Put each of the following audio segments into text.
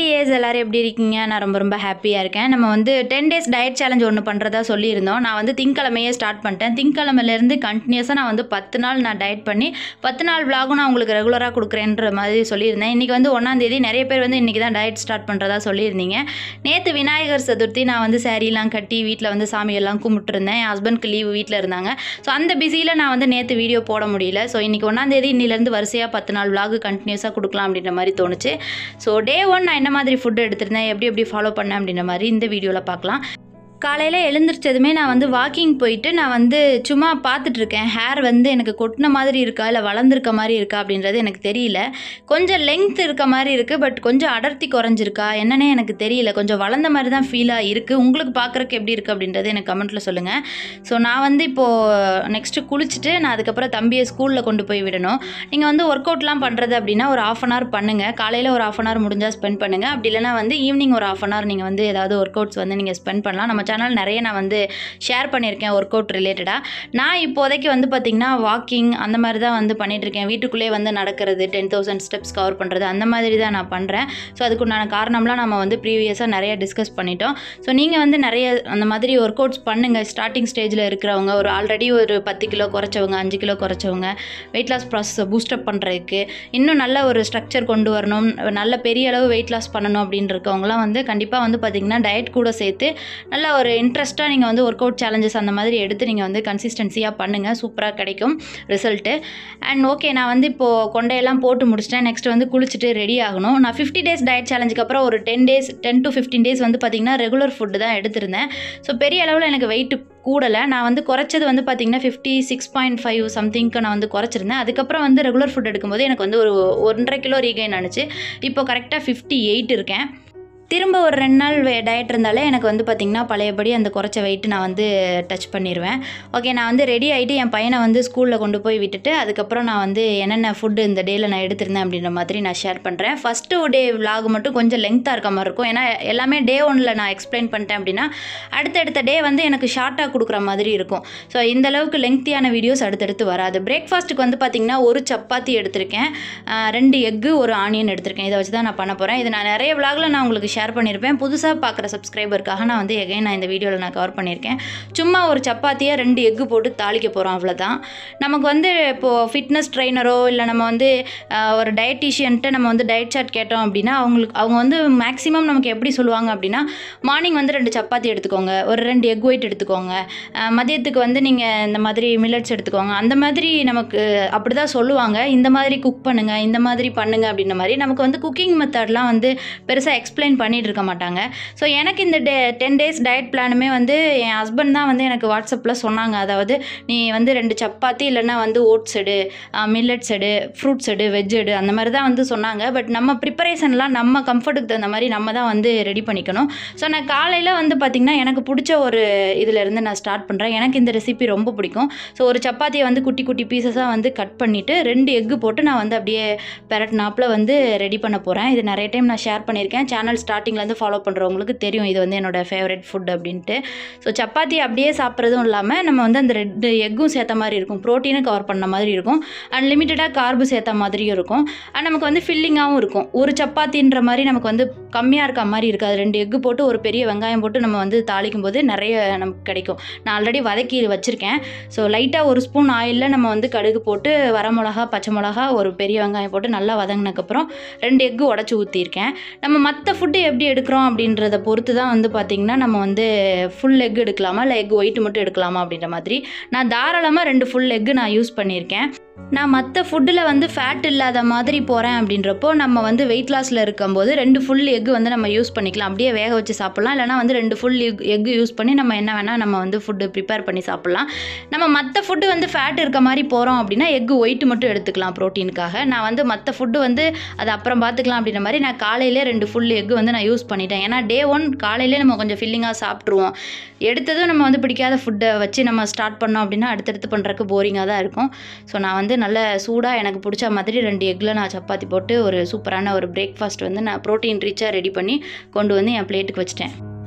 டிஏஸ் எல்லோரும் எப்படி இருக்கீங்க நான் ரொம்ப ரொம்ப ஹாப்பியாக இருக்கேன் நம்ம வந்து டென் டேஸ் டயட் சேலஞ்ச் ஒன்று பண்ணுறதா சொல்லியிருந்தோம் நான் வந்து திங்கக்கிழமையே ஸ்டார்ட் பண்ணிட்டேன் திங்கக்கிழமையிலேருந்து கண்டினியூஸாக நான் வந்து பத்து நாள் நான் டயட் பண்ணி பத்து நாள் விலாகும் நான் உங்களுக்கு ரெகுலராக கொடுக்குறேன்ற மாதிரி சொல்லியிருந்தேன் இன்றைக்கி வந்து ஒன்றாந்தேதி நிறைய பேர் வந்து இன்றைக்கி தான் டயட் ஸ்டார்ட் பண்ணுறதா சொல்லியிருந்தீங்க நேற்று விநாயகர் சதுர்த்தி நான் வந்து சாரீலாம் கட்டி வீட்டில் வந்து சாமியெல்லாம் கும்பிட்டுருந்தேன் என் ஹஸ்பண்ட்க்கு லீவு வீட்டில் இருந்தாங்க ஸோ அந்த பிஸியில் நான் வந்து நேற்று வீடியோ போட முடியல ஸோ இன்றைக்கி ஒன்றாந்தேதி இன்னிலேருந்து வரிசையாக பத்து நாள் விலாகு கண்டினியூஸாக கொடுக்கலாம் அப்படின்ற மாதிரி தோணுச்சு ஸோ டே ஒன் நான் என்ன மாதிரி ஃபுட் எடுத்திருந்தேன் எப்படி எப்படி ஃபாலோ பண்ணேன் அப்படின்ற மாதிரி இந்த வீடியோவில் பார்க்கலாம் காலையில் எழுந்திரிச்சதுமே நான் வந்து வாக்கிங் போயிட்டு நான் வந்து சும்மா பார்த்துட்டு இருக்கேன் ஹேர் வந்து எனக்கு கொட்டின மாதிரி இருக்கா இல்லை வளர்ந்துருக்க மாதிரி இருக்கா அப்படின்றது எனக்கு தெரியல கொஞ்சம் லெங்த் இருக்க மாதிரி இருக்குது பட் கொஞ்சம் அடர்த்தி குறைஞ்சிருக்கா என்னன்னே எனக்கு தெரியல கொஞ்சம் வளர்ந்த மாதிரி தான் ஃபீலாக இருக்குது உங்களுக்கு பார்க்குறக்கு எப்படி இருக்குது அப்படின்றது எனக்கு கமெண்ட்டில் சொல்லுங்கள் ஸோ நான் வந்து இப்போது நெக்ஸ்ட்டு குளிச்சுட்டு நான் அதுக்கப்புறம் தம்பியை ஸ்கூலில் கொண்டு போய் விடணும் நீங்கள் வந்து ஒர்க் அவுட்லாம் பண்ணுறது அப்படின்னா ஒரு ஆஃப் அன் ஹவர் பண்ணுங்கள் காலையில் ஒரு ஆஃப் அன் ஹவர் முடிஞ்சால் ஸ்பெண்ட் பண்ணுங்கள் அப்படி இல்லைனா வந்து ஈவினிங் ஒரு ஆஃப் அன் ஹவர் நீங்கள் வந்து ஏதாவது ஒர்க் அவுட்ஸ் வந்து நீங்கள் ஸ்பெண்ட் பண்ணலாம் நம்ம சேனல் நிறைய நான் வந்து ஷேர் பண்ணியிருக்கேன் ஒர்க் அவுட் ரிலேட்டடாக நான் இப்போதைக்கு வந்து பார்த்திங்கன்னா வாக்கிங் அந்த மாதிரி தான் வந்து பண்ணிட்டு இருக்கேன் வீட்டுக்குள்ளே வந்து நடக்கிறது டென் தௌசண்ட் ஸ்டெப்ஸ் கவர் பண்ணுறது அந்த மாதிரி தான் நான் பண்ணுறேன் ஸோ அதுக்குண்டான காரணம்லாம் நம்ம வந்து ப்ரீவியஸாக நிறைய டிஸ்கஸ் பண்ணிட்டோம் ஸோ நீங்கள் வந்து நிறைய அந்த மாதிரி ஒர்க் அவுட்ஸ் பண்ணுங்கள் ஸ்டார்டிங் ஸ்டேஜில் இருக்கிறவங்க ஒரு ஆல்ரெடி ஒரு பத்து கிலோ குறைச்சவங்க அஞ்சு கிலோ குறைச்சவங்க வெயிட் லாஸ் ப்ராசஸை பூஸ்டப் பண்ணுறதுக்கு இன்னும் நல்ல ஒரு ஸ்ட்ரக்சர் கொண்டு வரணும் நல்ல பெரிய அளவு வெயிட் லாஸ் பண்ணணும் அப்படின்னு இருக்கவங்களாம் வந்து கண்டிப்பாக வந்து பார்த்திங்கன்னா டயட் கூட சேர்த்து நல்ல ஒரு இன்ட்ரெஸ்ட்டாக நீங்கள் வந்து ஒர்க் அவுட் சேலஞ்சஸ் அந்த மாதிரி எடுத்து நீங்கள் வந்து கன்சிஸ்டன்சியாக பண்ணுங்கள் சூப்பராக கிடைக்கும் ரிசல்ட்டு அண்ட் ஓகே நான் வந்து இப்போது கொண்டையெல்லாம் போட்டு முடிச்சிட்டேன் நெக்ஸ்ட் வந்து குளிச்சுட்டு ரெடி ஆகணும் நான் ஃபிஃப்டி டேஸ் டயட் சேலஞ்சுக்கு அப்புறம் ஒரு ten days ten to fifteen days வந்து பார்த்திங்கன்னா ரெகுலர் ஃபுட்டு தான் எடுத்திருந்தேன் ஸோ பெரிய அளவில் எனக்கு வெயிட் கூடலை நான் வந்து குறைச்சது வந்து பார்த்திங்கன்னா ஃபிஃப்டி சிக்ஸ் பாயிண்ட் ஃபைவ் சம்திங்க்கு நான் வந்து குறைச்சிருந்தேன் அதுக்கப்புறம் வந்து ரெகுலர் ஃபுட் எடுக்கும்போது எனக்கு வந்து ஒரு ஒன்றரை கிலோ ரீகைன் ஆனிச்சு இப்போ கரெக்டாக ஃபிஃப்டி எயிட் இருக்கேன் திரும்ப ஒரு ரெண்டு நாள் டயட் இருந்தாலே எனக்கு வந்து பார்த்திங்கன்னா பழையபடி அந்த குறைச்ச வெயிட் நான் வந்து டச் பண்ணிடுவேன் ஓகே நான் வந்து ரெடி ஆகிட்டு என் பையனை வந்து ஸ்கூலில் கொண்டு போய் விட்டுட்டு அதுக்கப்புறம் நான் வந்து என்னென்ன ஃபுட்டு இந்த டேயில் நான் எடுத்திருந்தேன் அப்படின்ற மாதிரி நான் ஷேர் பண்ணுறேன் ஃபஸ்ட்டு டே விலாக் மட்டும் கொஞ்சம் லெங்க்த்தாக இருக்க மாதிரி இருக்கும் ஏன்னா எல்லாமே டே ஒனில் நான் எக்ஸ்பிளைன் பண்ணிட்டேன் அப்படின்னா அடுத்தடுத்த டே வந்து எனக்கு ஷார்ட்டாக கொடுக்குற மாதிரி இருக்கும் ஸோ இந்த அளவுக்கு லெங்க்த்தியான வீடியோஸ் அடுத்தடுத்து வராது பிரேக்ஃபாஸ்ட்டுக்கு வந்து பார்த்திங்கன்னா ஒரு சப்பாத்தி எடுத்திருக்கேன் ஆஹ் ரெண்டு எக்கு ஒரு ஆனியன் எடுத்திருக்கேன் இதை வச்சு தான் நான் பண்ண போகிறேன் இது நான் நிறைய விலாகில் நான் உங்களுக்கு ஷேர் பண்ணியிருப்பேன் புதுசாக பார்க்குற சப்ஸ்கிரைபருக்காக நான் வந்து எகைன் நான் இந்த வீடியோவில் நான் கவர் பண்ணியிருக்கேன் சும்மா ஒரு சப்பாத்தியை ரெண்டு எக்கு போட்டு தாளிக்க போகிறோம் அவ்வளோதான் நமக்கு வந்து இப்போது ஃபிட்னஸ் ட்ரைனரோ இல்லை நம்ம வந்து ஆஹ், ஒரு டயட்டீஷியன்ட்டு நம்ம வந்து டயட் சார்ட் கேட்டோம் அப்படின்னா அவங்களுக்கு அவங்க வந்து மேக்ஸிமம் நமக்கு எப்படி சொல்லுவாங்க அப்படின்னா மார்னிங் வந்து ரெண்டு சப்பாத்தி எடுத்துக்கோங்க ஒரு ரெண்டு எக் ஒயிட் எடுத்துக்கோங்க ஆஹ், மதியத்துக்கு வந்து நீங்கள் இந்த மாதிரி மில்லட்ஸ் எடுத்துக்கோங்க அந்த மாதிரி நமக்கு அப்படி தான் சொல்லுவாங்க இந்த மாதிரி குக் பண்ணுங்கள் இந்த மாதிரி பண்ணுங்க அப்படின்ற மாதிரி நமக்கு வந்து குக்கிங் மெத்தட்லாம் வந்து பெருசாக எக்ஸ்பிளைன் பண்ணிட்டு இருக்க மாட்டாங்க ஸோ எனக்கு இந்த டே டென் டேஸ் டயட் பிளானுமே வந்து என் ஹஸ்பண்ட் தான் வந்து எனக்கு வாட்ஸ்அப்பில் சொன்னாங்க அதாவது நீ வந்து ரெண்டு சப்பாத்தி இல்லைன்னா வந்து ஓட்ஸ் எடு மில்லட்ஸ் எடு ஃப்ரூட்ஸ் எடு வெஜ் எடு அந்த மாதிரி தான் வந்து சொன்னாங்க பட் நம்ம ப்ரிப்பரேஷன்லாம் நம்ம கம்ஃபர்ட்டுக்கு தகுந்த மாதிரி நம்ம தான் வந்து ரெடி பண்ணிக்கணும் ஸோ நான் காலையில் வந்து பார்த்திங்கன்னா எனக்கு பிடிச்ச ஒரு இதிலேருந்து நான் ஸ்டார்ட் பண்ணுறேன் எனக்கு இந்த ரெசிபி ரொம்ப பிடிக்கும் ஸோ ஒரு சப்பாத்தியை வந்து குட்டி குட்டி பீசஸாக வந்து கட் பண்ணிவிட்டு ரெண்டு எக்கு போட்டு நான் வந்து அப்படியே பெரட்னாப்பில் வந்து ரெடி பண்ண போகிறேன் இது நிறைய டைம் நான் ஷேர் பண்ணியிருக்கேன் சேனல் ஸ்டார்டிங்லேருந்து ஃபாலோ பண்ணுறவங்களுக்கு தெரியும் இது வந்து என்னோட ஃபேவரட் ஃபுட் அப்படின்ட்டு ஸோ சப்பாத்தி அப்படியே சாப்பிட்றதும் இல்லாமல் நம்ம வந்து அந்த ரெண்டு எக்கும் சேர்த்த மாதிரி இருக்கும் ப்ரோட்டீனும் கவர் பண்ண மாதிரி இருக்கும் அன்லிமிட்டடாக கார்பு சேர்த்த மாதிரியும் இருக்கும் அண்ட் நமக்கு வந்து ஃபில்லிங்காகவும் இருக்கும் ஒரு சப்பாத்தின்ற மாதிரி நமக்கு வந்து கம்மியாக இருக்க மாதிரி இருக்காது ரெண்டு எக்கு போட்டு ஒரு பெரிய வெங்காயம் போட்டு நம்ம வந்து தாளிக்கும் போது நிறைய நமக்கு கிடைக்கும் நான் ஆல்ரெடி வதக்கி வச்சுருக்கேன் ஸோ லைட்டாக ஒரு ஸ்பூன் ஆயிலில் நம்ம வந்து கடுகு போட்டு வரமிளகா பச்சை மிளகா ஒரு பெரிய வெங்காயம் போட்டு நல்லா வதங்கினதுக்கப்புறம் ரெண்டு எக்கு உடச்சி ஊற்றிருக்கேன் நம்ம மற்ற ஃபுட்டு எப்படி எடுக்கிறோம் அப்படின்றத பொறுத்து தான் வந்து பார்த்திங்கன்னா நம்ம வந்து ஃபுல் எக் எடுக்கலாமா இல்லை எக் ஒயிட் மட்டும் எடுக்கலாமா அப்படின்ற மாதிரி நான் தாராளமாக ரெண்டு ஃபுல் எக்கு நான் யூஸ் பண்ணியிருக்கேன் நான் மற்ற ஃபுட்டில் வந்து ஃபேட் இல்லாத மாதிரி போகிறேன் அப்படின்றப்போ நம்ம வந்து வெயிட் லாஸில் இருக்கும்போது ரெண்டு ஃபுல் எக் வந்து நம்ம யூஸ் பண்ணிக்கலாம் அப்படியே வேக வச்சு சாப்பிட்லாம் இல்லைனா வந்து ரெண்டு ஃபுல் எக் எக் யூஸ் பண்ணி நம்ம என்ன வேணால் நம்ம வந்து ஃபுட்டு ப்ரிப்பேர் பண்ணி சாப்பிட்லாம் நம்ம மற்ற ஃபுட்டு வந்து ஃபேட் இருக்க மாதிரி போகிறோம் அப்படின்னா எக் ஒயிட் மட்டும் எடுத்துக்கலாம் ப்ரோட்டீனுக்காக நான் வந்து மற்ற ஃபுட்டு வந்து அது அப்புறம் பார்த்துக்கலாம் அப்படின்ற மாதிரி நான் காலையிலே ரெண்டு ஃபுல் எக் வந்து நான் யூஸ் பண்ணிட்டேன் ஏன்னா டே ஒன் காலையிலே நம்ம கொஞ்சம் ஃபில்லிங்காக சாப்பிட்ருவோம் எடுத்ததும் நம்ம வந்து பிடிக்காத ஃபுட்டை வச்சு நம்ம ஸ்டார்ட் பண்ணோம் அப்படின்னா அடுத்தடுத்து பண்ணுறதுக்கு போரிங்காக தான் இருக்கும் ஸோ நான் வந்து நல்ல சூடாக எனக்கு பிடிச்ச மாதிரி ரெண்டு எக்கில் நான் சப்பாத்தி போட்டு ஒரு சூப்பரான ஒரு பிரேக்ஃபாஸ்ட் வந்து நான் ப்ரோட்டீன் ரிச்சாக ரெடி பண்ணி கொண்டு வந்து என் பிளேட்டுக்கு வச்சிட்டேன்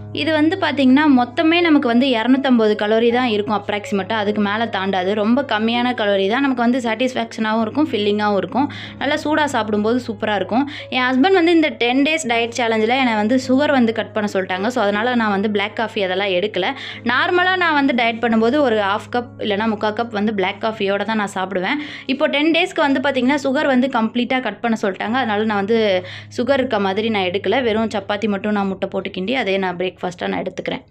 இது வந்து பார்த்திங்கன்னா மொத்தமே நமக்கு வந்து இரநூத்தம்பது கலோரி தான் இருக்கும் அப்ராக்சிமேட்டாக அதுக்கு மேலே தாண்டாது ரொம்ப கம்மியான கலோரி தான் நமக்கு வந்து சாட்டிஸ்ஃபேக்ஷனாகவும் இருக்கும் ஃபில்லிங்காகவும் இருக்கும் நல்லா சூடாக சாப்பிடும்போது சூப்பராக இருக்கும் என் ஹஸ்பண்ட் வந்து இந்த டென் டேஸ் டயட் சேலஞ்சில் என்னை வந்து சுகர் வந்து கட் பண்ண சொல்லிட்டாங்க ஸோ அதனால் நான் வந்து பிளாக் காஃபி அதெல்லாம் எடுக்கல நார்மலாக நான் வந்து டயட் பண்ணும்போது ஒரு ஹாஃப் கப் இல்லைனா முக்கால் கப் வந்து பிளாக் காஃபியோட தான் நான் சாப்பிடுவேன் இப்போ டென் டேஸ்க்கு வந்து பார்த்திங்கன்னா சுகர் வந்து கம்ப்ளீட்டாக கட் பண்ண சொல்லிட்டாங்க அதனால் நான் வந்து சுகர் இருக்க மாதிரி நான் எடுக்கல வெறும் சப்பாத்தி மட்டும் நான் முட்டை போட்டு கிண்டி அதே நான் பிரேக்ஃபாஸ்ட்டாக நான் எடுத்துக்கிறேன்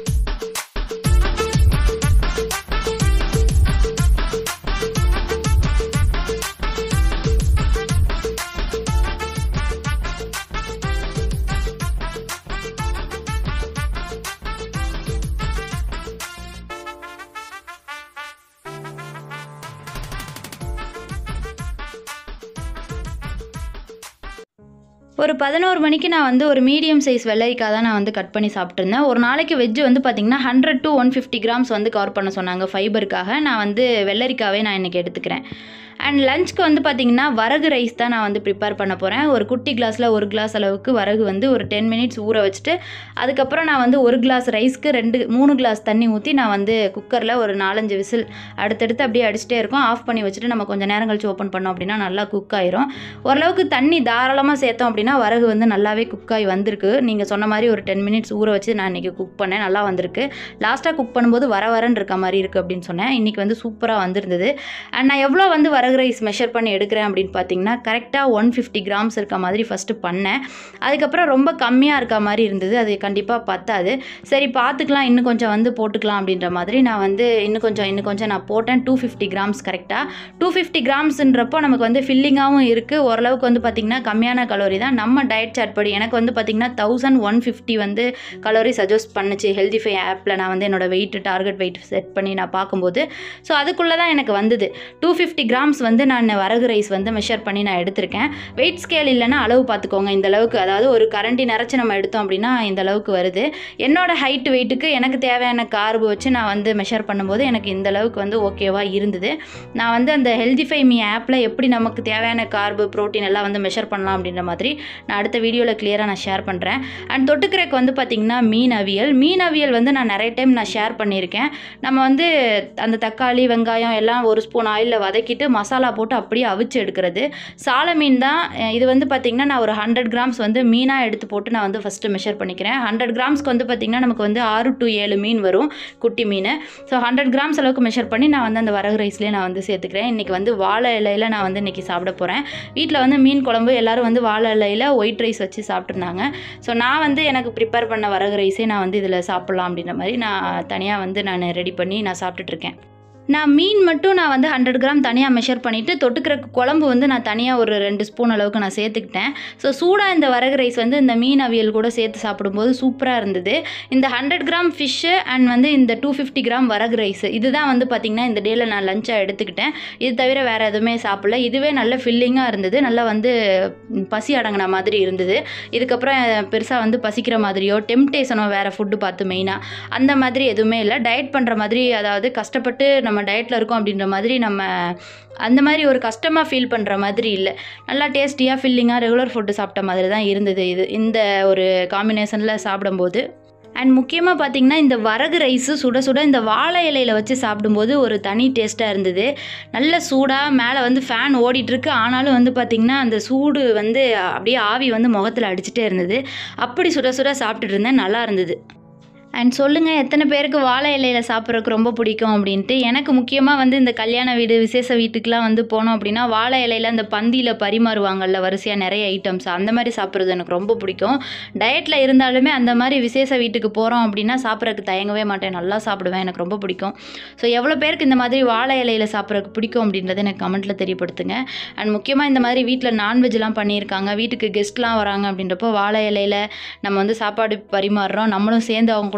ஒரு பதினோரு மணிக்கு நான் வந்து ஒரு மீடியம் சைஸ் வெள்ளரிக்காய் தான் நான் வந்து கட் பண்ணி சாப்பிட்ருந்தேன் ஒரு நாளைக்கு வெஜ்ஜு வந்து பார்த்திங்கன்னா hundred to one fifty grams வந்து கவர் பண்ண சொன்னாங்க ஃபைபருக்காக நான் வந்து வெள்ளரிக்காவே நான் இன்றைக்கி எடுத்துக்கிறேன் அண்ட் லஞ்ச்க்கு வந்து பார்த்திங்கன்னா வரகு ரைஸ் தான் நான் வந்து ப்ரிப்பேர் பண்ண போகிறேன் ஒரு குட்டி கிளாஸில் ஒரு கிளாஸ் அளவுக்கு வரகு வந்து ஒரு டென் மினிட்ஸ் ஊற வச்சுட்டு அதுக்கப்புறம் நான் வந்து ஒரு கிளாஸ் ரைஸ்க்கு ரெண்டு மூணு கிளாஸ் தண்ணி ஊற்றி நான் வந்து குக்கரில் ஒரு நாலஞ்சு விசில் அடுத்தடுத்து அப்படியே அடிச்சிட்டே இருக்கும் ஆஃப் பண்ணி வச்சுட்டு நம்ம கொஞ்சம் நேரம் கழிச்சு ஓப்பன் பண்ணோம் அப்படின்னா நல்லா குக் ஆயிரும் ஓரளவுக்கு தண்ணி தாராளமாக சேர்த்தோம் அப்படின்னா வரகு வந்து நல்லாவே குக் ஆகி வந்திருக்கு நீங்கள் சொன்ன மாதிரி ஒரு டென் மினிட்ஸ் ஊற வச்சு நான் இன்றைக்கி குக் பண்ணேன் நல்லா வந்திருக்கு லாஸ்ட்டாக குக் பண்ணும்போது வர வரன்னு இருக்க மாதிரி இருக்குது அப்படின்னு சொன்னேன் இன்றைக்கி வந்து சூப்பராக வந்திருந்தது அண்ட் நான் எவ்வளோ வந்து வரகு ரைஸ் மெஷர் பண்ணி எடுக்கிறேன் அப்படின்னு பார்த்தீங்கன்னா கரெக்டாக ஒன் ஃபிஃப்டி கிராம்ஸ் இருக்க மாதிரி ஃபஸ்ட்டு பண்ணேன் அதுக்கப்புறம் ரொம்ப கம்மியாக இருக்க மாதிரி இருந்தது அது கண்டிப்பாக பத்தாது சரி பார்த்துக்கலாம் இன்னும் கொஞ்சம் வந்து போட்டுக்கலாம் அப்படின்ற மாதிரி நான் வந்து இன்னும் கொஞ்சம் இன்னும் கொஞ்சம் நான் போட்டேன் டூ ஃபிஃப்டி கிராம்ஸ் கரெக்டாக டூ ஃபிஃப்டி கிராம்ஸ்ன்றப்போ நமக்கு வந்து ஃபில்லிங்காகவும் இருக்குது ஓரளவுக்கு வந்து பார்த்திங்கன்னா கம்மியான கலோரி தான் நம்ம டயட் சார்ட் படி எனக்கு வந்து பார்த்திங்கன்னா தௌசண்ட் ஒன் ஃபிஃப்டி வந்து கலோரி சஜஸ்ட் பண்ணுச்சு ஹெல்திஃபை ஆப்பில் நான் வந்து என்னோடய வெயிட் டார்கெட் வெயிட் செட் பண்ணி நான் பார்க்கும்போது ஸோ அதுக்குள்ளே தான் எனக்கு வந்தது டூ ஃபிஃப்டி கிராம்ஸ் வந்து நான் வரகு ரைஸ் வந்து மெஷர் பண்ணி நான் எடுத்திருக்கேன் வெயிட் ஸ்கேல் இல்லைன்னா அளவு பார்த்துக்கோங்க இந்த அளவுக்கு அதாவது ஒரு கரண்டி நிறச்சி நம்ம எடுத்தோம் அப்படின்னா இந்த அளவுக்கு வருது என்னோட ஹைட் வெயிட்டுக்கு எனக்கு தேவையான கார்பு வச்சு நான் வந்து மெஷர் பண்ணும்போது எனக்கு இந்த அளவுக்கு வந்து ஓகேவாக இருந்தது நான் வந்து அந்த ஹெல்திஃபை மீ ஆப்பில் எப்படி நமக்கு தேவையான கார்பு ப்ரோட்டீன் எல்லாம் வந்து மெஷர் பண்ணலாம் அப்படின்ற மாதிரி நான் அடுத்த வீடியோவில் கிளியராக நான் ஷேர் பண்ணுறேன் அண்ட் தொட்டுக்கிறக்கு வந்து பார்த்திங்கன்னா மீன் அவியல் மீன் அவியல் வந்து நான் நிறைய டைம் நான் ஷேர் பண்ணியிருக்கேன் நம்ம வந்து அந்த தக்காளி வெங்காயம் எல்லாம் ஒரு ஸ்பூன் ஆயிலில் வதக்கிட்டு மசாலா போட்டு அப்படியே அவிச்சு எடுக்கிறது சால மீன் தான் அஹ் இது வந்து பார்த்திங்கன்னா நான் ஒரு ஹண்ட்ரட் கிராம்ஸ் வந்து மீனாக எடுத்து போட்டு நான் வந்து ஃபஸ்ட்டு மெஷர் பண்ணிக்கிறேன் ஹண்ட்ரட் கிராம்ஸ்க்கு வந்து பார்த்திங்கன்னா நமக்கு வந்து ஆறு டு ஏழு மீன் வரும் குட்டி மீன் ஸோ ஹண்ட்ரட் கிராம்ஸ் அளவுக்கு மெஷர் பண்ணி நான் வந்து அந்த வரகு ரைஸ்லேயே நான் வந்து சேர்த்துக்கிறேன் இன்றைக்கி வந்து வாழை இலையில் நான் வந்து இன்றைக்கி சாப்பிட போகிறேன் வீட்டில் வந்து மீன் குழம்பு எல்லோரும் வந்து வாழை இலையில் ஒயிட் ரைஸ் வச்சு சாப்பிட்ருந்தாங்க ஸோ நான் வந்து எனக்கு ப்ரிப்பேர் பண்ண வரகு ரைஸே நான் வந்து இதில் சாப்பிட்லாம் அப்படின்ற மாதிரி நான் தனியாக வந்து நான் ரெடி பண்ணி நான் சாப்பிட்டுட்ருக்கேன் நான் மீன் மட்டும் நான் வந்து ஹண்ட்ரட் கிராம் தனியாக மெஷர் பண்ணிவிட்டு தொட்டுக்கிற குழம்பு வந்து நான் தனியாக ஒரு ரெண்டு ஸ்பூன் அளவுக்கு நான் சேர்த்துக்கிட்டேன் ஸோ சூடாக இந்த வரகு ரைஸ் வந்து இந்த மீன் அவியல் கூட சேர்த்து சாப்பிடும்போது சூப்பராக இருந்தது இந்த ஹண்ட்ரட் கிராம் ஃபிஷ்ஷு அண்ட் வந்து இந்த டூ ஃபிஃப்டி கிராம் வரகு ரைஸ் இதுதான் வந்து பார்த்திங்கன்னா இந்த டேயில் நான் லஞ்சாக எடுத்துக்கிட்டேன் இது தவிர வேறு எதுவுமே சாப்பிடல இதுவே நல்ல ஃபில்லிங்காக இருந்தது நல்லா வந்து ம், பசி அடங்கின மாதிரி இருந்தது இதுக்கப்புறம் பெருசாக வந்து பசிக்கிற மாதிரியோ டெம்டேஷனோ வேறு ஃபுட்டு பார்த்து மெயினாக அந்த மாதிரி எதுவுமே இல்லை டயட் பண்ணுற மாதிரி அதாவது கஷ்டப்பட்டு நம்ம டயட்டில் இருக்கோம் அப்படின்ற மாதிரி நம்ம அந்த மாதிரி ஒரு கஷ்டமாக ஃபீல் பண்ணுற மாதிரி இல்லை நல்லா டேஸ்டியாக ஃபில்லிங்காக ரெகுலர் ஃபுட்டு சாப்பிட்ட மாதிரி தான் இருந்தது இது இந்த ஒரு காம்பினேஷனில் சாப்பிடும்போது அண்ட் முக்கியமாக பார்த்தீங்கன்னா இந்த வரகு ரைஸு சுட சுட இந்த வாழை இலையில் வச்சு சாப்பிடும்போது ஒரு தனி டேஸ்ட்டாக இருந்தது நல்ல சூடாக மேலே வந்து ஃபேன் ஓடிட்டுருக்கு ஆனாலும் வந்து பார்த்திங்கன்னா அந்த சூடு வந்து அப்படியே ஆவி வந்து முகத்தில் அடிச்சுட்டே இருந்தது அப்படி சுட சுட சாப்பிட்டுட்டு இருந்தேன் நல்லா இருந்தது அண்ட் சொல்லுங்கள் எத்தனை பேருக்கு வாழை இலையில் சாப்பிட்றதுக்கு ரொம்ப பிடிக்கும் அப்படின்ட்டு எனக்கு முக்கியமாக வந்து இந்த கல்யாண வீடு விசேஷ வீட்டுக்கெலாம் வந்து போனோம் அப்படின்னா வாழை இலையில் அந்த பந்தியில் பரிமாறுவாங்கல்ல வரிசையாக நிறைய ஐட்டம்ஸ் அந்த மாதிரி சாப்பிட்றது எனக்கு ரொம்ப பிடிக்கும் டயட்டில் இருந்தாலுமே அந்த மாதிரி விசேஷ வீட்டுக்கு போகிறோம் அப்படின்னா சாப்பிட்றதுக்கு தயங்கவே மாட்டேன் நல்லா சாப்பிடுவேன் எனக்கு ரொம்ப பிடிக்கும் ஸோ எவ்வளோ பேருக்கு இந்த மாதிரி வாழை இலையில் சாப்பிட்றதுக்கு பிடிக்கும் அப்படின்றத எனக்கு கமெண்ட்டில் தெரியப்படுத்துங்க அண்ட் முக்கியமாக இந்த மாதிரி வீட்டில் நான்வெஜ்லாம் பண்ணியிருக்காங்க வீட்டுக்கு கெஸ்ட்லாம் வராங்க அப்படின்றப்போ வாழை இலையில் நம்ம வந்து சாப்பாடு பரிமாறுறோம் நம்மளும் சேர்ந்து அவங்க கூட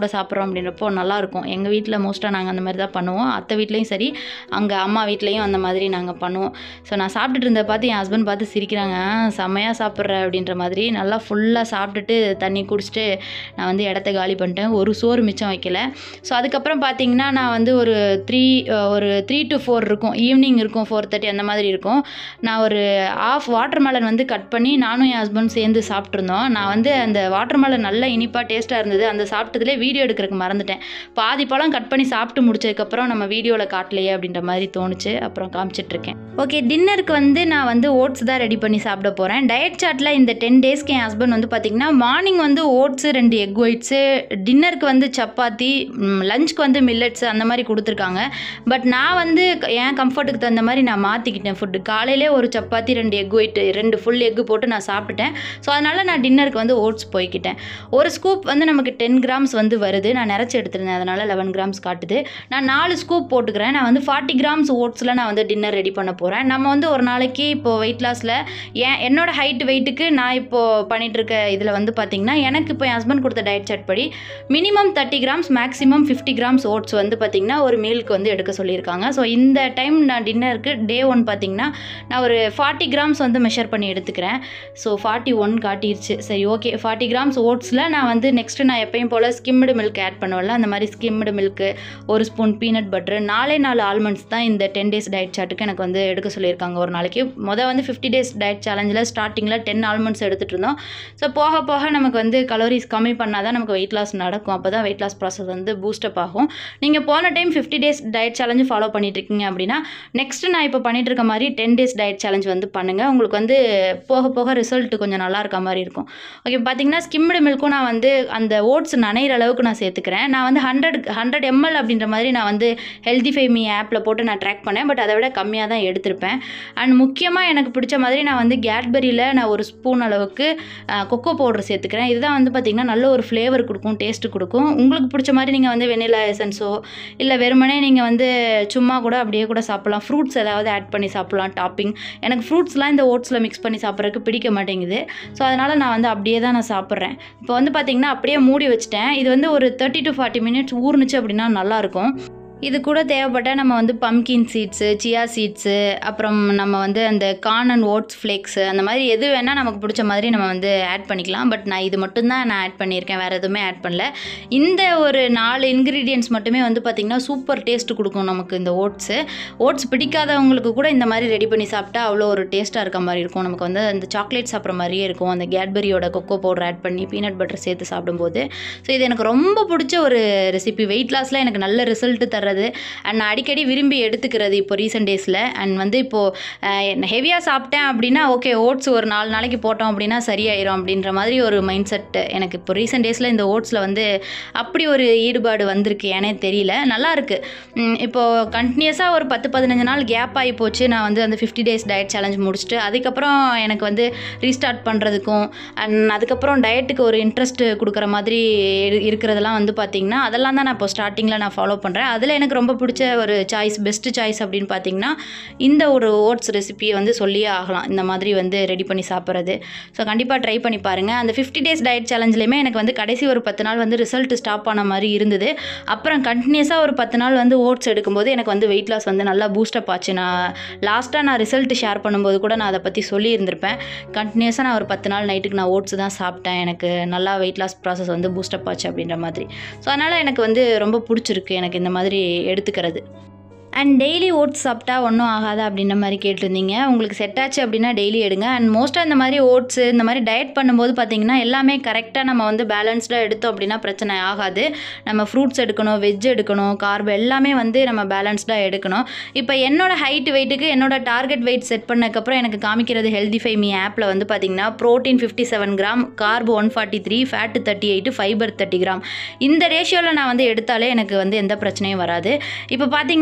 சாப்பிட்றோம் அப்படின்றப்போ நல்லாயிருக்கும் எங்கள் வீட்டில் மோஸ்ட்டாக நாங்கள் அந்த மாதிரி தான் பண்ணுவோம் அத்தை வீட்லேயும் சரி அங்கே அம்மா வீட்லேயும் அந்த மாதிரி நாங்கள் பண்ணுவோம் ஸோ நான் சாப்பிட்டுட்டு இருந்த பார்த்து என் ஹஸ்பண்ட் பார்த்து சிரிக்கிறாங்க "ஆ, செம்மையாக சாப்பிட்ற அப்படின்ற மாதிரி நல்லா ஃபுல்லாக சாப்பிட்டுட்டு தண்ணி குடிச்சிட்டு நான் வந்து இடத்த காலி பண்ணிட்டேன் ஒரு சோறு மிச்சம் வைக்கல ஸோ அதுக்கப்புறம் பார்த்தீங்கன்னா நான் வந்து ஒரு த்ரீ ஒரு த்ரீ டு ஃபோர் இருக்கும் ஈவினிங் இருக்கும் ஃபோர் தேர்ட்டி அந்த மாதிரி இருக்கும் நான் ஒரு ஆஃப் வாட்டர் மெலன் வந்து கட் பண்ணி நானும் என் ஹஸ்பண்ட் சேர்ந்து சாப்பிட்ருந்தோம் நான் வந்து அந்த வாட்டர் மெலன் நல்லா இனிப்பாக டேஸ்ட்டாக இருந்தது அந்த சாப்பிட்டதுலே வீடியோ எடுக்கிறதுக்கு மறந்துட்டேன் பாதி பழம் கட் பண்ணி சாப்பிட்டு முடிச்சதுக்கப்புறம் நம்ம வீடியோவில் காட்டலையே அப்படின்ற மாதிரி தோணுச்சு அப்புறம் காமிச்சிட்ருக்கேன் ஓகே டின்னருக்கு வந்து நான் வந்து ஓட்ஸ் தான் ரெடி பண்ணி சாப்பிட போகிறேன் டயட் சார்ட்டில் இந்த டென் டேஸ்க்கு என் ஹஸ்பண்ட் வந்து பார்த்திங்கன்னா மார்னிங் வந்து ஓட்ஸு ரெண்டு எக் ஒயிட்ஸு டின்னருக்கு வந்து சப்பாத்தி லஞ்சுக்கு வந்து மில்லட்ஸ் அந்த மாதிரி கொடுத்துருக்காங்க பட் நான் வந்து என் கம்ஃபர்ட்டுக்கு தகுந்த மாதிரி நான் மாற்றிக்கிட்டேன் ஃபுட்டு காலையிலே ஒரு சப்பாத்தி ரெண்டு எக் ஒயிட் ரெண்டு ஃபுல் எக்கு போட்டு நான் சாப்பிட்டுட்டேன் ஸோ அதனால் நான் டின்னருக்கு வந்து ஓட்ஸ் போய்க்கிட்டேன் ஒரு ஸ்கூப் வந்து நமக்கு டென் கிராம்ஸ் வந்து வருது நான் நிறச்சி எடுத்துருந்தேன் அதனால் லெவன் கிராம்ஸ் காட்டுது நான் நாலு ஸ்கூப் போட்டுக்கிறேன் நான் வந்து ஃபார்ட்டி கிராம்ஸ் ஓட்ஸில் நான் வந்து டின்னர் ரெடி பண்ண போகிறேன் நம்ம வந்து ஒரு நாளைக்கு இப்போ வெயிட் லாஸில் ஏன் என்னோட ஹைட் வெயிட்டுக்கு நான் இப்போது பண்ணிட்டு இருக்க இதில் வந்து பார்த்திங்கன்னா எனக்கு இப்போ என் ஹஸ்பண்ட் கொடுத்த டயட் சார்ட் படி minimum thirty grams maximum fifty grams oats வந்து பார்த்திங்கன்னா ஒரு மீலுக்கு வந்து எடுக்க சொல்லியிருக்காங்க ஸோ இந்த டைம் நான் டின்னருக்கு டே ஒன் பார்த்திங்கன்னா நான் ஒரு ஃபார்ட்டி கிராம்ஸ் வந்து மெஷர் பண்ணி எடுத்துக்கிறேன் ஸோ ஃபார்ட்டி ஒன் காட்டிருச்சு சரி ஓகே ஃபார்ட்டி கிராம்ஸ் ஓட்ஸில் நான் வந்து நெக்ஸ்ட்டு நான் எப்பயும் போல் ஸ்கிம்டு மில்க் ஆட் பண்ணுவேன்ல அந்த மாதிரி ஸ்கிம்டு மில்க்கு ஒரு ஸ்பூன் பீனட் பட்டர் நாலே நாலு ஆல்மண்ட்ஸ் தான் இந்த டென் டேஸ் டயட் சார்ட்டுக்கு எனக்கு வந்து எடுக்க சொல்லியிருக்காங்க ஒரு நாளைக்கு மொதல் வந்து ஃபிஃப்டி டேஸ் டயட் சேலஞ்சில் ஸ்டார்டிங்கில் டென் ஆல்மண்ட்ஸ் எடுத்துகிட்டு இருந்தோம் ஸோ போக போக நமக்கு வந்து கலோரிஸ் கம்மி பண்ணால் தான் நமக்கு வெயிட் லாஸ் நடக்கும் அப்போ தான் வெயிட் லாஸ் ப்ராசஸ் வந்து பூஸ்டப் ஆகும் நீங்கள் போன time fifty days diet challenge follow பண்ணிட்டு இருக்கீங்க அப்படின்னா நெக்ஸ்ட்டு நான் இப்போ பண்ணிட்டு இருக்க மாதிரி டென் டேஸ் டயட் சேலஞ்ச் வந்து பண்ணுங்கள் உங்களுக்கு வந்து போக போக ரிசல்ட் கொஞ்சம் நல்லா இருக்க மாதிரி இருக்கும் ஓகே பார்த்தீங்கன்னா ஸ்கிம்டு மில்க்கும் நான் வந்து அந்த ஓட்ஸ் நனைகிற அளவுக்கு நான் சேர்த்துக்கிறேன் நான் வந்து ஹண்ட்ரட் ஹண்ட்ரட் எம்எல் அப்படின்ற மாதிரி நான் வந்து ஹெல்தி ஃபைமி ஆப்பில் போட்டு நான் ட்ராக் பண்ணேன் பட் அதை விட கம்மியாக தான் எடுத்திருப்பேன் அண்ட் முக்கியமாக எனக்கு பிடிச்ச மாதிரி நான் வந்து கேட்பரியில் நான் ஒரு ஸ்பூன் அளவுக்கு கொக்கோ பவுடர் சேர்த்துக்கிறேன் இதுதான் வந்து பார்த்திங்கன்னா நல்ல ஒரு ஃப்ளேவர் கொடுக்கும் டேஸ்ட்டு கொடுக்கும் உங்களுக்கு பிடிச்ச மாதிரி நீங்கள் வந்து வெனிலா எசன்ஸோ இல்லை வெறுமனே நீங்கள் வந்து சும்மா கூட அப்படியே கூட சாப்பிட்லாம் ஃப்ரூட்ஸ் ஏதாவது ஆட் பண்ணி சாப்பிட்லாம் டாப்பிங் எனக்கு ஃப்ரூட்ஸ்லாம் இந்த ஓட்ஸில் மிக்ஸ் பண்ணி சாப்பிட்றதுக்கு பிடிக்க மாட்டேங்குது ஸோ அதனால் நான் வந்து அப்படியே தான் நான் சாப்பிட்றேன் இப்போ வந்து பார்த்திங்கன்னா அப்படியே மூடி வச்சுட்டேன் இது வந்து ஒரு தேர்ட்டி டு ஃபார்ட்டி மினிட்ஸ் ஊறுனுச்சு அப்படின்னா நல்லாயிருக்கும் இது கூட தேவைப்பட்டால் நம்ம வந்து பம்கின் சீட்ஸு சியா சீட்ஸு அப்புறம் நம்ம வந்து அந்த கார்ன் அண்ட் ஓட்ஸ் ஃப்ளேக்ஸு அந்த மாதிரி எது வேணால் நமக்கு பிடிச்ச மாதிரி நம்ம வந்து ஆட் பண்ணிக்கலாம் பட் நான் இது மட்டும்தான் நான் ஆட் பண்ணியிருக்கேன் வேறு எதுவுமே ஆட் பண்ணல இந்த ஒரு நாலு இன்க்ரீடியன்ட்ஸ் மட்டுமே வந்து பார்த்திங்கன்னா சூப்பர் டேஸ்ட் கொடுக்கும் நமக்கு இந்த ஓட்ஸு ஓட்ஸ் பிடிக்காதவங்களுக்கு கூட இந்த மாதிரி ரெடி பண்ணி சாப்பிட்டா அவ்வளோ ஒரு டேஸ்ட்டாக இருக்க மாதிரி இருக்கும் நமக்கு வந்து அந்த சாக்லேட் சாப்பிட்ற மாதிரியே இருக்கும் அந்த கேட்பரியோட கொக்கோ பவுடர் ஆட் பண்ணி பீனட் பட்டர் சேர்த்து சாப்பிடும்போது ஸோ இது எனக்கு ரொம்ப பிடிச்ச ஒரு ரெசிபி வெயிட் லாஸில் எனக்கு நல்ல ரிசல்ட் தர்றது அண்ட் நான் அடிக்கடி விரும்பி எடுத்துக்கிறது இப்போ ரீசெண்ட் டேஸில் அண்ட் வந்து இப்போது ஹெவியாக சாப்பிட்டேன் அப்படின்னா ஓகே ஓட்ஸ் ஒரு நாலு நாளைக்கு போட்டோம் அப்படின்னா சரியாயிரும் அப்படின்ற மாதிரி ஒரு மைண்ட் செட் எனக்கு இப்போ ரீசெண்ட் டேஸில் இந்த ஓட்ஸில் வந்து அப்படி ஒரு ஈடுபாடு வந்திருக்கு ஏனே தெரியல நல்லா இருக்குது இப்போது கண்டினியூஸாக ஒரு பத்து பதினஞ்சு நாள் கேப் ஆகி போச்சு நான் வந்து அந்த ஃபிஃப்டி டேஸ் டயட் சேலஞ்ச் முடிச்சுட்டு அதுக்கப்புறம் எனக்கு வந்து ரீஸ்டார்ட் பண்ணுறதுக்கும் அண்ட் அதுக்கப்புறம் டயட்டுக்கு ஒரு இன்ட்ரெஸ்ட் கொடுக்குற மாதிரி இரு- இருக்கிறதெல்லாம் வந்து பார்த்திங்கன்னா அதெல்லாம் தான் நான் இப்போ ஸ்டார்டிங்கில் நான் ஃபாலோ பண்ணுறேன் அதில் எனக்கு ரொம்ப பிடிச்ச ஒரு சாய்ஸ் பெஸ்ட்டு சாய்ஸ் அப்படின்னு பார்த்தீங்கன்னா இந்த ஒரு ஓட்ஸ் ரெசிபியை வந்து சொல்லியே ஆகலாம் இந்த மாதிரி வந்து ரெடி பண்ணி சாப்பிட்றது ஸோ கண்டிப்பாக ட்ரை பண்ணி பாருங்கள் அந்த ஃபிஃப்டி டேஸ் டயட் சேலஞ்சிலையுமே எனக்கு வந்து கடைசி ஒரு பத்து நாள் வந்து ரிசல்ட் ஸ்டாப் ஆன மாதிரி இருந்தது அப்புறம் கண்டினியூஸாக ஒரு பத்து நாள் வந்து ஓட்ஸ் எடுக்கும்போது எனக்கு வந்து வெயிட் லாஸ் வந்து நல்லா பூஸ்டப் ஆச்சு நான் லாஸ்ட்டாக நான் ரிசல்ட் ஷேர் பண்ணும்போது கூட நான் அதை பற்றி சொல்லியிருந்திருப்பேன் கண்டினியூஸாக நான் ஒரு பத்து நாள் நைட்டுக்கு நான் ஓட்ஸ் தான் சாப்பிட்டேன் எனக்கு நல்லா வெயிட் லாஸ் ப்ராசஸ் வந்து பூஸ்டப் ஆச்சு அப்படின்ற மாதிரி ஸோ அதனால் எனக்கு வந்து ரொம்ப பிடிச்சிருக்கு எனக்கு இந்த மாதிரி எடுத்துக்கிறது அண்ட் டெய்லி ஓட்ஸ் சாப்பிட்டா ஒன்றும் ஆகாதா அப்படின்ற மாதிரி கேட்டிருந்தீங்க உங்களுக்கு செட் ஆச்சு அப்படின்னா டெய்லி எடுங்க அண்ட் மோஸ்ட்டாக இந்த மாதிரி ஓட்ஸு இந்த மாதிரி டயட் பண்ணும்போது பார்த்தீங்கன்னா எல்லாமே கரெக்டாக நம்ம வந்து பேலன்ஸ்டாக எடுத்தோம் அப்படின்னா பிரச்சனை ஆகாது நம்ம ஃப்ரூட்ஸ் எடுக்கணும் வெஜ் எடுக்கணும் கார்பு எல்லாமே வந்து நம்ம பேலன்ஸ்டாக எடுக்கணும் இப்போ என்னோட ஹைட் வெயிட்டுக்கு என்னோட டார்கெட் வெயிட் செட் பண்ணதுக்கப்புறம் எனக்கு காமிக்கிறது ஹெல்தி ஃபைமி ஆப்பில் வந்து பார்த்தீங்கன்னா protein fifty seven gram carb one forty three fat thirty eight fibre thirty gram இந்த ரேஷியோவில் நான் வந்து எடுத்தாலே எனக்கு வந்து எந்த பிரச்சனையும் வராது இப்போ பார்த்தீங்கன்னா நான் வந்து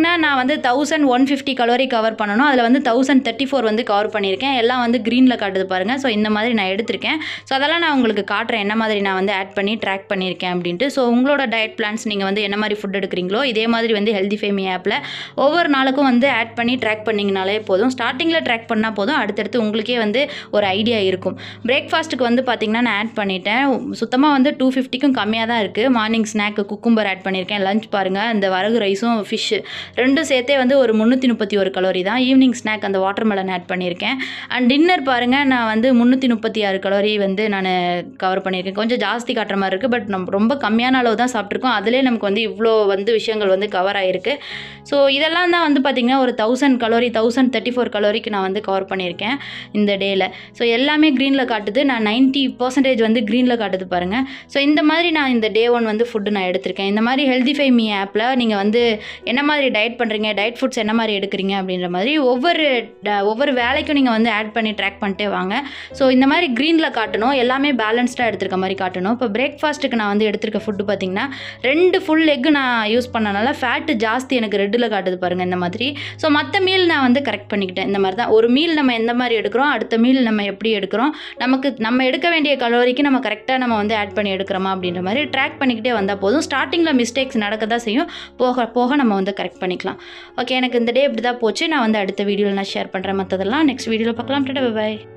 வந்து thousand one fifty calorie cover பண்ணணும் அதில் வந்து தௌசண்ட் தேர்ட்டி ஃபோர் வந்து கவர் பண்ணியிருக்கேன் எல்லாம் வந்து க்ரீனில் காட்டுது பாருங்கள் ஸோ இந்த மாதிரி நான் எடுத்திருக்கேன் ஸோ அதெல்லாம் நான் உங்களுக்கு காட்டுறேன் என்ன மாதிரி நான் வந்து ஆட் பண்ணி ட்ராக் பண்ணியிருக்கேன் அப்படின்ட்டு ஸோ உங்களோட டயட் பிளான்ஸ் நீங்கள் வந்து என்ன மாதிரி ஃபுட் எடுக்கிறீங்களோ இதே மாதிரி வந்து ஹெல்தி ஃபேமி ஆப்பில் ஒவ்வொரு நாளுக்கும் வந்து ஆட் பண்ணி ட்ராக் பண்ணிங்கனாலே போதும் ஸ்டார்டிங்கில் ட்ராக் பண்ணால் போதும் அடுத்தடுத்து உங்களுக்கே வந்து ஒரு ஐடியா இருக்கும் பிரேக்ஃபாஸ்ட்டுக்கு வந்து பார்த்திங்கன்னா நான் ஆட் பண்ணிட்டேன் சுத்தமாக வந்து டூ ஃபிஃப்டிக்கும் கம்மியாக தான் இருக்குது மார்னிங் ஸ்நாக்கு குக்கும்பர் ஆட் பண்ணியிருக்கேன் லஞ்ச் பாருங்கள் இந்த வரகு ரைஸும் ஃபிஷ்ஷு ரெண்டும் சேர்த்தே வந்து ஒரு முந்நூற்றி முப்பத்தி ஒரு கலோரி தான் ஈவினிங் ஸ்நாக் அந்த வாட்டர் மெலன் ஆட் பண்ணியிருக்கேன் அண்ட் டின்னர் பாருங்கள் நான் வந்து முந்நூற்றி முப்பத்தி ஆறு கலோரி வந்து நான் கவர் பண்ணியிருக்கேன் கொஞ்சம் ஜாஸ்தி காட்டுற மாதிரி இருக்குது பட் நம்ம ரொம்ப கம்மியான அளவு தான் சாப்பிட்ருக்கோம் அதிலே நமக்கு வந்து இவ்வளோ வந்து விஷயங்கள் வந்து கவர் ஆகிருக்கு ஸோ இதெல்லாம் தான் வந்து பார்த்திங்கன்னா ஒரு thousand calorie thousand thirty four கலோரிக்கு நான் வந்து கவர் பண்ணியிருக்கேன் இந்த டேயில் ஸோ எல்லாமே க்ரீனில் காட்டுது நான் நைன்ட்டி பர்சன்டேஜ் வந்து க்ரீனில் காட்டுது பாருங்கள் ஸோ இந்த மாதிரி நான் இந்த டே ஒன் வந்து ஃபுட்டு நான் எடுத்திருக்கேன் இந்த மாதிரி ஹெல்தி ஃபை மீ ஆப்பில் நீங்கள் வந்து என்ன மாதிரி டயட் பண்ணுறீங்க டயட் ஃபுட்ஸ் என்ன மாதிரி எடுக்கிறீங்க அப்படின்ற மாதிரி ஒவ்வொரு ட- ஒவ்வொரு வேலைக்கும் நீங்கள் வந்து ஆட் பண்ணி ட்ராக் பண்ணிட்டே வாங்க ஸோ இந்த மாதிரி க்ரீனில் காட்டணும் எல்லாமே பேலன்ஸ்டாக எடுத்திருக்க மாதிரி காட்டணும் இப்போ பிரேக்ஃபாஸ்ட்டுக்கு நான் வந்து எடுத்திருக்க ஃபுட்டு பார்த்தீங்கன்னா ரெண்டு ஃபுல் எக்கு நான் யூஸ் பண்ணனால ஃபேட்டு ஜாஸ்தி எனக்கு ரெட்டில் காட்டுது பாருங்கள் இந்த மாதிரி ஸோ மற்ற மீல் நான் வந்து கரெக்ட் பண்ணிக்கிட்டேன் இந்த மாதிரி தான் ஒரு மீல் நம்ம எந்த மாதிரி எடுக்கிறோம் அடுத்த மீல் நம்ம எப்படி எடுக்கிறோம் நமக்கு நம்ம எடுக்க வேண்டிய கலோரிக்கு நம்ம கரெக்டாக நம்ம வந்து ஆட் பண்ணி எடுக்கிறோமா அப்படின்ற மாதிரி ட்ராக் பண்ணிக்கிட்டே வந்தால் போதும் ஸ்டார்டிங்கில் மிஸ்டேக்ஸ் நடக்க தான் செய்யும் போக போக நம்ம வந்து கரெக்ட் பண்ணிக்கலாம் ஓகே எனக்கு இந்த டே இப்படி தான் போச்சு நான் வந்து அடுத்த வீடியோவில் நான் ஷேர் பண்ணுறேன் மற்றதெல்லாம் நெக்ஸ்ட் வீடியோவில் பார்க்கலாம் பாய்